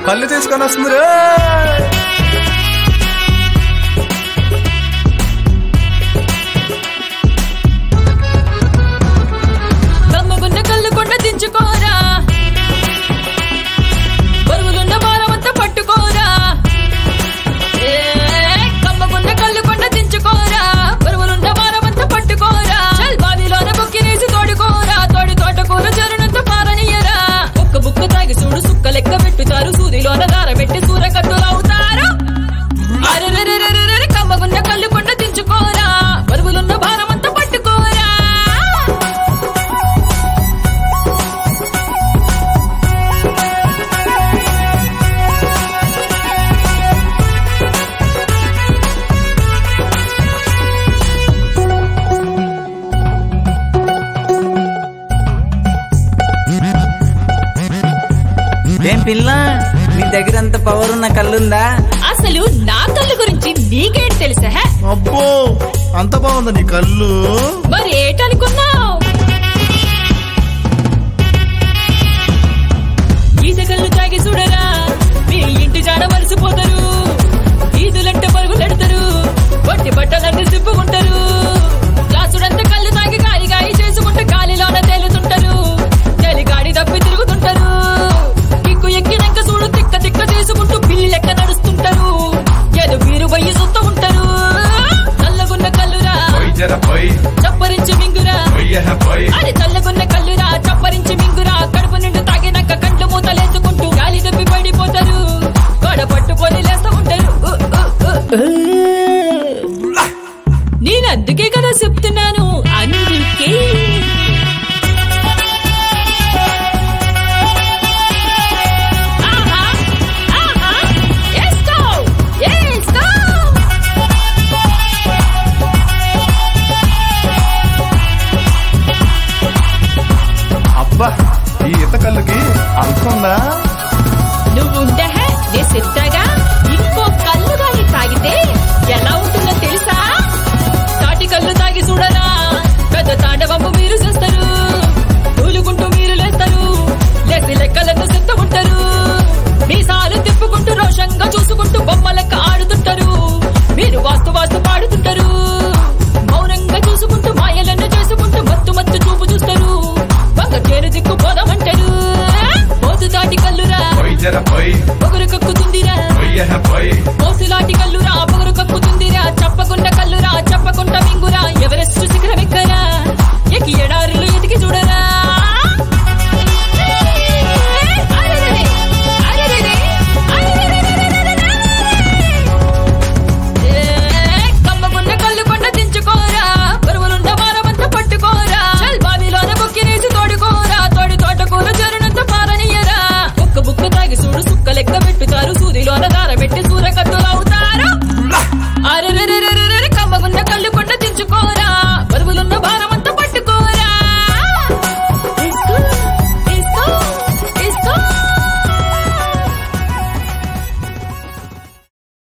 కళ్ళు తీసుకొని వస్తుంది రే కమ్మగున్న కళ్ళు కొండ దించుకోరా బరువులున్న భారమంతా పట్టుకోరా ఏ, కమ్మగున్న కళ్ళు కొండ దించుకోరా బరువులున్న భారమంతా పట్టుకోరా చల్ బావిలోన బుక్కినేసి తోడుకోరా తోడి తోటకూర జరునంత పారనీయరా ఒక్క బుక్క తాగి చూడు సుక్క లెక్క పెట్టుతారు సూదిలోన దార పెట్టి సూర కట్టులవుతారు అరెరెరెరెరెరె, కమ్మగున్న కళ్ళు కొండ దించుకోరా బరువులున్న భారమంతా పట్టుకోరా ఏం పిల్ల నీ దగ్గర అంత పవర్ ఉన్న కళ్ళుందా అసలు నా కళ్ళు గురించి నీకేం తెలుసా హే? అబ్బో అంత బాగుంది నీ కళ్ళు మరి ఏటనుకున్నావు ఈత కళ్ళు తాగి చూడరా మీ ఇంటి జాడ మలిసిపోతారు ఈదులంటే పరుగులెడతారు కొట్టి బట్టలన్నీ తిప్పుకుంటారు గ్లాసుడంతా కళ్ళు తాగి గాలి గాలి చేసుకుంటే గాలిలోన తేలుతుంటారు తేలి గాడి తప్పి తిరుగుతుంటారు కిక్కు ఎక్కినాక చూడు తిక్క తిక్క చేసుకుంటూ పిల్లి లెక్క నడుస్తుంటారు ఏదో వీరు బయ్యి చూస్తూ ఉంటారు నల్లగున్న కళ్ళురా పోయి జర పోయి చప్పరించి మింగురా పోయ్యహ పోయి అరే చల్లగున్న కళ్ళురా చప్పరించి మింగురా కడుపు నిండు తాగినాక కండ్లు మూతలేసుకుంటూ గాలి దప్పి పడిపోతారు గోడ పట్టుకొని లేస్తూ ఉంటారు ఉ, ఉ, ఉ, ఉ. నేను అందుకే కదా చెప్తున్నాను అందుకే ఆహా, ఆహా, ఎస్కో, ఎస్కో. అబ్బా ఈ ఈత కళ్ళుకి అంతుందా నువ్వు ఉండే నే చెప్తాగా